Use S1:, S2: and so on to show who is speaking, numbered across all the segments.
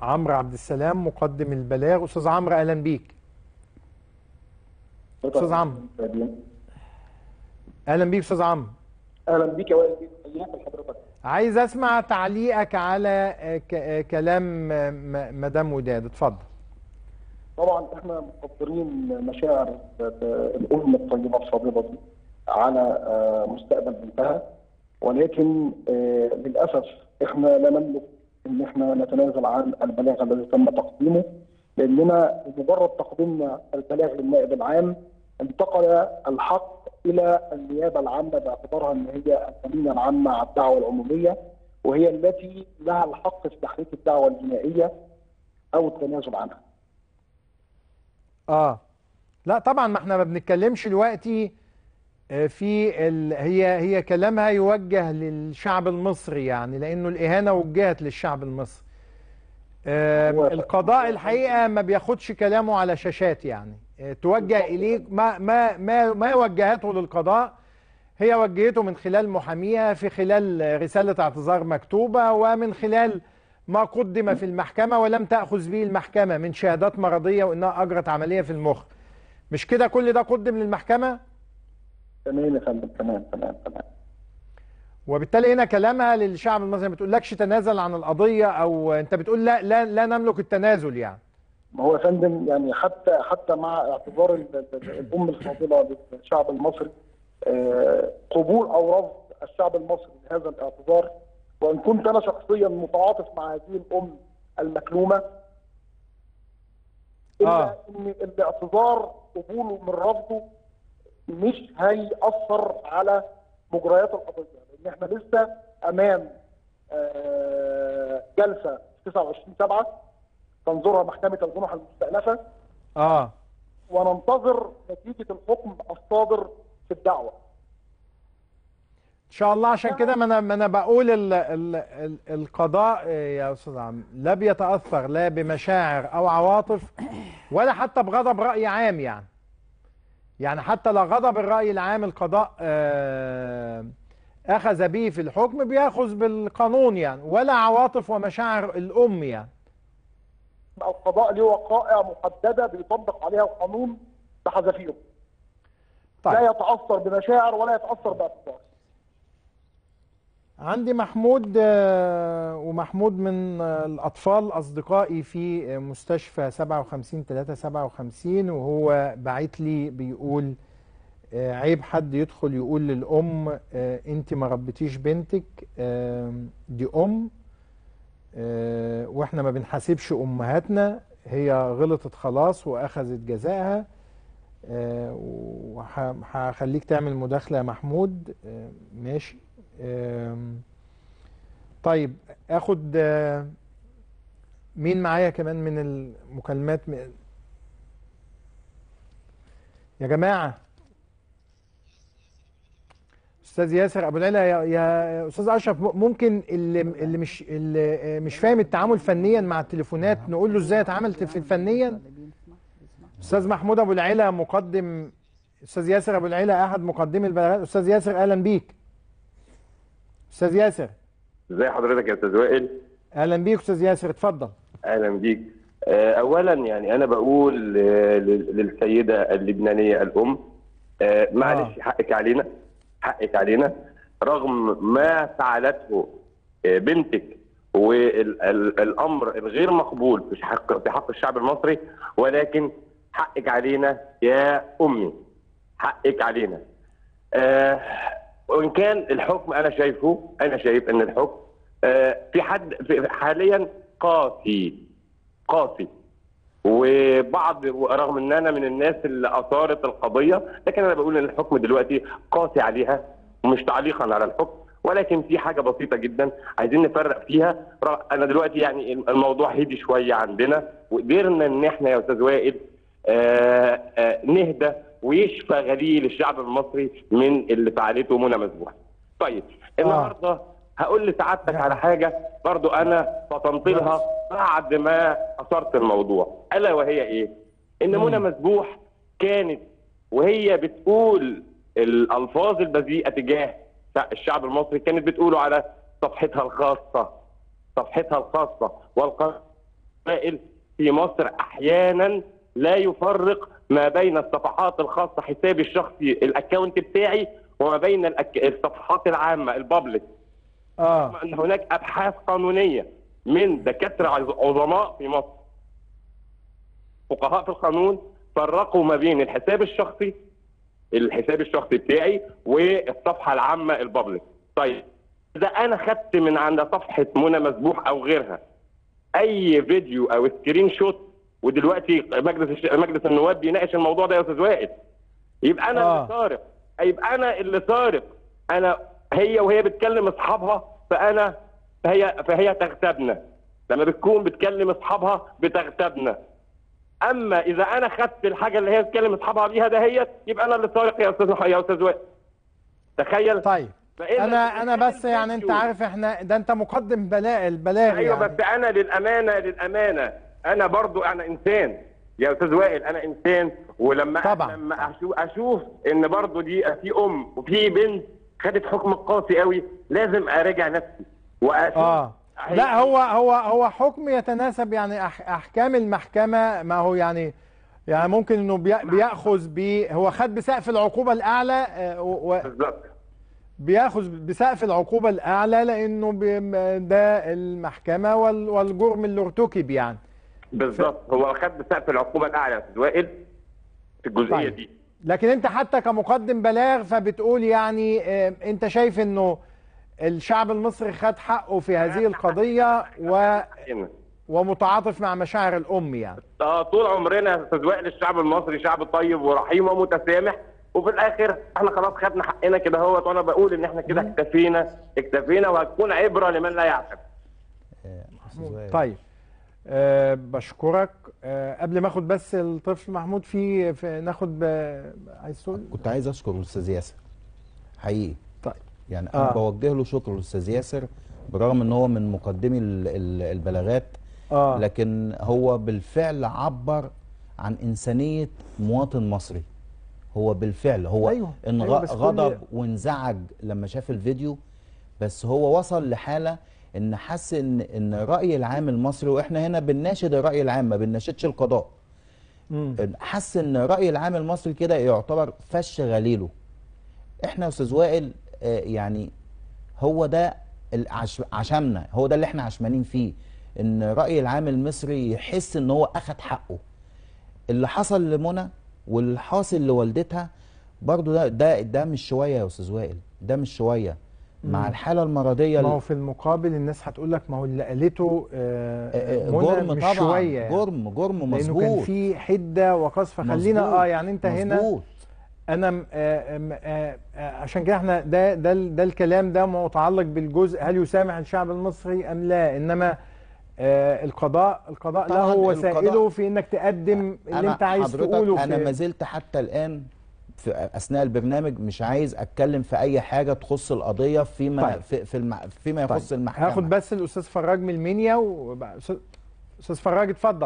S1: عمرو عبد السلام مقدم البلاغ استاذ عمرو اهلا بيك استاذ عمرو اهلا بيك استاذ عمرو
S2: اهلا بيك يا وائل اياك حضرتك
S1: عايز اسمع تعليقك على آه، ك- آه، كلام آه، م- مدام وداد اتفضل
S2: طبعا احنا مقدرين مشاعر الام الطيبه الفاضله دي على آه، مستقبل بنتها ولكن آه، للاسف احنا لا نملك ان احنا نتنازل عن البلاغ الذي تم تقديمه لاننا بمجرد تقديمنا البلاغ للنائب العام انتقل الحق الى النيابه العامه باعتبارها ان هي الامينه العامه على الدعوه العموميه وهي التي لها الحق في تحريك الدعوه الجنائيه او التنازل عنها.
S1: اه لا طبعا ما احنا ما بنتكلمش دلوقتي آه، في ال... هي هي كلامها يوجه للشعب المصري يعني لانه الاهانه وجهت للشعب المصري آه،
S2: هو-
S1: القضاء الحقيقه ما بياخدش كلامه على شاشات يعني آه، توجه اليك ما ما ما ما وجهته للقضاء هي وجهته من خلال محاميها في خلال رساله اعتذار مكتوبه ومن خلال ما قدم في المحكمه ولم تاخذ به المحكمه من شهادات مرضيه وانها اجرت عمليه في المخ مش كده كل ده قدم للمحكمه
S2: تمام يا فندم تمام تمام تمام
S1: وبالتالي هنا كلامها للشعب المصري ما بتقولكش تنازل عن القضيه او انت بتقول لا لا لا نملك التنازل يعني
S2: ما هو يا فندم يعني حتى حتى مع اعتبار ال- ال- الام الفاضله للشعب المصري آه، قبول او رفض الشعب المصري لهذا الاعتذار وان كنت انا شخصيا متعاطف مع هذه الام المكلومه الا
S1: آه.
S2: ان الاعتذار قبوله من رفضه مش هيأثر على مجريات القضيه لان احنا لسه امام آه، جلسه 29 7 تنظرها محكمه الجنح المستأنفه
S1: اه
S2: وننتظر نتيجه الحكم الصادر في الدعوه.
S1: ان شاء الله عشان كده ما انا ما انا بقول ال ال ال القضاء آه، يا استاذ عم لا بيتاثر لا بمشاعر او عواطف ولا حتى بغضب راي عام يعني يعني حتى لو غضب الراي العام القضاء آه، اخذ به في الحكم بياخذ بالقانون يعني ولا عواطف ومشاعر الام يعني
S2: القضاء له وقائع محدده بيطبق عليها القانون بحذافيره. لا
S1: طيب
S2: يتاثر بمشاعر ولا يتاثر باعتبار.
S1: عندي محمود آه، ومحمود من آه، الأطفال أصدقائي في آه، مستشفى 57 3 57 وهو باعت لي بيقول آه، عيب حد يدخل يقول للأم آه، أنت ما ربيتيش بنتك آه، دي أم آه، وإحنا ما بنحاسبش أمهاتنا هي غلطت خلاص وأخذت جزائها وهخليك تعمل مداخلة يا محمود آه، ماشي آم، طيب اخد آه، مين معايا كمان من المكالمات م- يا جماعة استاذ ياسر ابو العلا يا, يا استاذ اشرف م- ممكن اللي اللي مش اللي آه، مش فاهم التعامل فنيا مع التليفونات نقول له ازاي اتعامل في فنيا استاذ محمود ابو العلا مقدم استاذ ياسر ابو العلا احد مقدمي البلاغات استاذ ياسر اهلا بيك استاذ ياسر
S3: ازي حضرتك يا استاذ وائل
S1: اهلا بيك استاذ ياسر اتفضل
S3: اهلا بيك آه، اولا يعني انا بقول آه، لل- للسيده اللبنانيه الام آه، معلش حقك علينا حقك علينا رغم ما فعلته آه، بنتك والامر الغير مقبول في حق في حق الشعب المصري ولكن حقك علينا يا امي حقك علينا آه، وان كان الحكم انا شايفه انا شايف ان الحكم آه، في حد في حاليا قاسي قاسي وبعض رغم ان انا من الناس اللي اثارت القضيه لكن انا بقول ان الحكم دلوقتي قاسي عليها ومش تعليقا على الحكم ولكن في حاجه بسيطه جدا عايزين نفرق فيها ر- انا دلوقتي يعني الموضوع هدي شويه عندنا وقدرنا ان احنا يا استاذ وائل آه، آه، نهدى ويشفى غليل الشعب المصري من اللي فعلته منى مسبوح. طيب النهارده هقول لسعادتك على حاجه برضو انا فطنت لها بعد ما اثرت الموضوع الا وهي ايه؟ ان منى مسبوح كانت وهي بتقول الالفاظ البذيئه تجاه الشعب المصري كانت بتقوله على صفحتها الخاصه صفحتها الخاصه والقناه وائل في مصر احيانا لا يفرق ما بين الصفحات الخاصه حسابي الشخصي الاكونت بتاعي وما بين الأك... الصفحات العامه البابليك
S1: اه
S3: ان هناك ابحاث قانونيه من دكاتره عظ- عظماء في مصر فقهاء في القانون فرقوا ما بين الحساب الشخصي الحساب الشخصي بتاعي والصفحه العامه البابليك طيب اذا انا خدت من عند صفحه منى مسبوح او غيرها اي فيديو او سكرين شوت ودلوقتي مجلس الش... مجلس النواب بيناقش الموضوع ده يا استاذ وائل يبقى انا
S1: آه.
S3: اللي سارق يبقى انا اللي سارق انا هي وهي بتكلم اصحابها فانا فهي فهي تغتابنا لما بتكون بتكلم اصحابها بتغتابنا اما اذا انا خدت الحاجه اللي هي بتكلم اصحابها بيها دهيت يبقى انا اللي سارق يا استاذ يا استاذ وائل تخيل
S1: طيب
S3: فإذا
S1: انا انا
S3: بتتكلم
S1: بس يعني انت
S3: فيديو.
S1: عارف احنا ده انت مقدم بلاء البلاغ
S3: ايوه
S1: يعني.
S3: بس انا للامانه للامانه انا برضو انا انسان يا استاذ وائل انا انسان ولما
S1: طبعا.
S3: لما اشوف اشوف ان برضو دي في ام وفي بنت خدت حكم قاسي قوي لازم اراجع نفسي واشوف
S1: اه
S3: هي-
S1: لا هو هو هو حكم يتناسب يعني أح احكام المحكمه ما هو يعني يعني ممكن انه بي- بياخذ ب هو خد بسقف العقوبه الاعلى آه، و-
S3: بالظبط
S1: وبياخذ بسقف العقوبه الاعلى لانه بي- ده المحكمه وال- والجرم اللي ارتكب يعني
S3: بالظبط هو خد بسقف العقوبه الاعلى يا استاذ وائل في الجزئيه
S1: طيب.
S3: دي
S1: لكن انت حتى كمقدم بلاغ فبتقول يعني آه، انت شايف انه الشعب المصري خد حقه في هذه القضيه و
S3: هنا.
S1: ومتعاطف مع مشاعر الام يعني
S3: آه، طول عمرنا يا استاذ وائل الشعب المصري شعب طيب ورحيم ومتسامح وفي الاخر احنا خلاص خدنا حقنا كده اهوت وانا بقول ان احنا كده اكتفينا اكتفينا وهتكون عبره لمن لا يعلم
S4: أستاذ وائل.
S1: طيب أه بشكرك أه قبل ما اخد بس الطفل محمود في, في ناخد ب... عايز تقول
S4: كنت عايز اشكر الاستاذ ياسر حقيقي
S1: طيب
S4: يعني انا
S1: آه.
S4: بوجه له شكر الاستاذ ياسر برغم ان هو من مقدمي ال- ال- البلاغات
S1: اه
S4: لكن هو بالفعل عبر عن انسانيه مواطن مصري هو بالفعل هو
S1: أيوه،
S4: ان
S1: أيوه،
S4: غ-
S1: بس كل-
S4: غضب وانزعج لما شاف الفيديو بس هو وصل لحاله ان حس ان ان الراي العام المصري واحنا هنا بنناشد الراي العام ما بنناشدش القضاء
S1: مم.
S4: حس ان الراي العام المصري كده يعتبر فش غليله احنا يا استاذ وائل آه، يعني هو ده العش- عشمنا هو ده اللي احنا عشمانين فيه ان الراي العام المصري يحس ان هو اخد حقه اللي حصل لمنى واللي حاصل لوالدتها برضو ده ده ده مش شويه يا استاذ وائل ده مش شويه مع الحاله المرضيه
S1: ما هو
S4: اللي-
S1: في المقابل الناس هتقول لك ما هو اللي قالته آه
S4: آه، آه،
S1: منى
S4: جرم
S1: مش
S4: طبعا
S1: شويه يعني.
S4: جرم جرم
S1: لانه
S4: مظبوط
S1: كان في حده وقذف خلينا
S4: مظبوط،
S1: اه يعني انت هنا
S4: مظبوط.
S1: انا م- آه آم، آه آه عشان كده احنا ده ده ال- ده الكلام ده متعلق بالجزء هل يسامح الشعب المصري ام لا انما آه القضاء القضاء
S4: طبعاً
S1: له وسائله
S4: القضاء-
S1: في انك تقدم اللي
S4: أنا
S1: انت عايز
S4: حضرتك
S1: تقوله
S4: انا
S1: في
S4: ما زلت حتى الان في اثناء البرنامج مش عايز اتكلم في اي حاجه تخص القضيه فيما
S1: طيب.
S4: في في الم... فيما يخص
S1: طيب،
S4: المحكمه
S1: هاخد بس الاستاذ فراج من المنيا و أستاذ- استاذ فراج اتفضل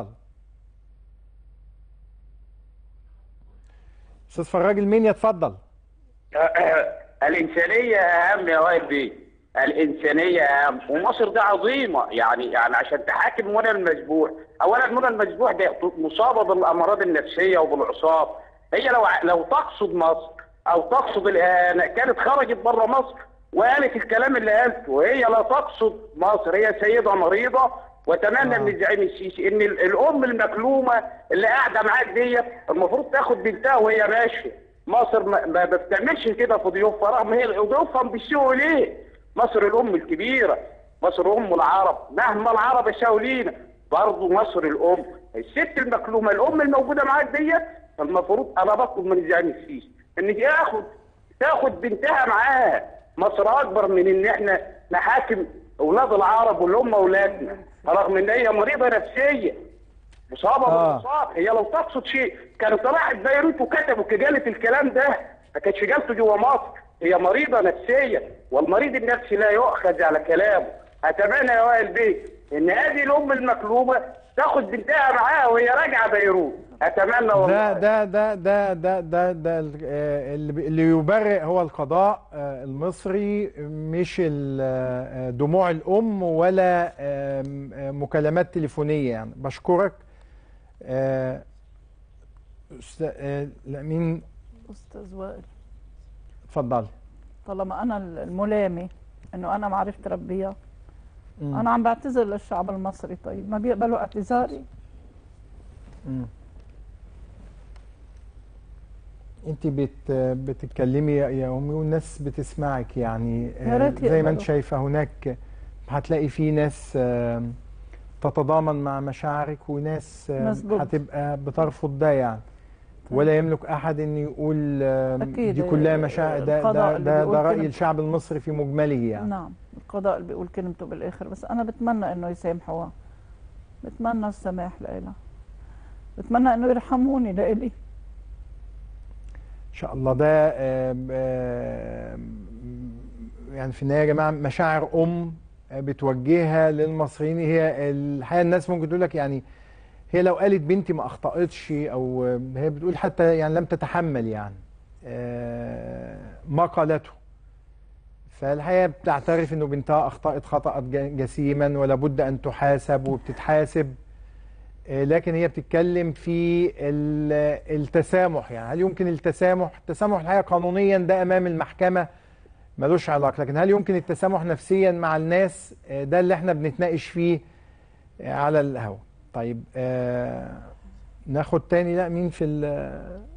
S1: استاذ فراج المنيا اتفضل
S5: الإنسانية أهم يا وائل بيه الإنسانية أهم ومصر دي عظيمة يعني يعني عشان تحاكم منى المذبوح أولا منى المذبوح ده مصابة بالأمراض النفسية وبالعصاب هي لو ع- لو تقصد مصر أو تقصد الإهانة كانت خرجت بره مصر وقالت الكلام اللي قالته وهي لا تقصد مصر هي سيدة مريضة واتمنى
S1: آه.
S5: من الزعيم السيسي ان ال- الام المكلومه اللي قاعده معاك ديت المفروض تاخد بنتها وهي ماشيه مصر ما, ما بتعملش كده في ضيوفها رغم هي ضيوفها بيسيئوا ليه مصر الام الكبيره مصر ام العرب مهما العرب يساووا لينا برضه مصر الام الست المكلومه الام الموجوده معاك ديت فالمفروض انا بطلب من الزعيم السيسي ان ياخد تاخد بنتها معاها مصر اكبر من ان احنا نحاكم اولاد العرب واللي هم اولادنا رغم ان هي مريضه نفسيه مصابه
S1: آه.
S5: بالمصاب هي لو تقصد شيء كانت راحت بيروت وكتبوا قالت الكلام ده ما كانتش جالته جوه مصر هي مريضه نفسيه والمريض النفسي لا يؤخذ على كلامه اتمنى يا وائل بيه ان هذه الام المكلومه تاخد بنتها معاها وهي راجعه بيروت اتمنى والله
S1: ده ده ده ده ده ده, ده ال- آه، اللي بي- اللي يبرئ هو القضاء آه، المصري مش ال- آه، دموع الأم ولا آم، آه، مكالمات تليفونية يعني بشكرك آه، أستاذ آه، لا مين
S6: استاذ وائل
S1: اتفضلي
S6: طالما انا الملامي انه انا ما عرفت ربيها
S1: مم.
S6: انا عم بعتذر للشعب المصري طيب ما بيقبلوا اعتذاري
S1: مم. انت بت بتتكلمي يا يا امي والناس بتسمعك يعني آه،
S6: يا ريت
S1: زي ما انت
S6: يقبلوا.
S1: شايفه هناك هتلاقي في ناس آم، تتضامن مع مشاعرك وناس آم،
S6: ناس ضد.
S1: هتبقى بترفض ده يعني ولا يملك احد ان يقول آم،
S6: أكيد،
S1: دي كلها مشاعر ده
S6: القضاء
S1: ده
S6: اللي
S1: ده,
S6: بيقول
S1: ده راي
S6: كلمة.
S1: الشعب المصري في مجمله يعني
S6: نعم القضاء اللي بيقول كلمته بالاخر بس انا بتمنى انه يسامحوها بتمنى السماح لإلها بتمنى انه يرحموني لإلي
S1: ان شاء الله ده آم، آم، يعني في النهايه يا جماعه مشاعر ام بتوجهها للمصريين هي الحقيقه الناس ممكن تقول لك يعني هي لو قالت بنتي ما اخطاتش او هي بتقول حتى يعني لم تتحمل يعني آه، ما قالته فالحقيقه بتعترف انه بنتها اخطات خطا ج- جسيما ولا بد ان تحاسب وبتتحاسب آه، لكن هي بتتكلم في ال- التسامح يعني هل يمكن التسامح التسامح الحقيقه قانونيا ده امام المحكمه ملوش علاقه لكن هل يمكن التسامح نفسيا مع الناس آه، ده اللي احنا بنتناقش فيه آه، على الهوا طيب آه ناخد تاني لا مين في ال-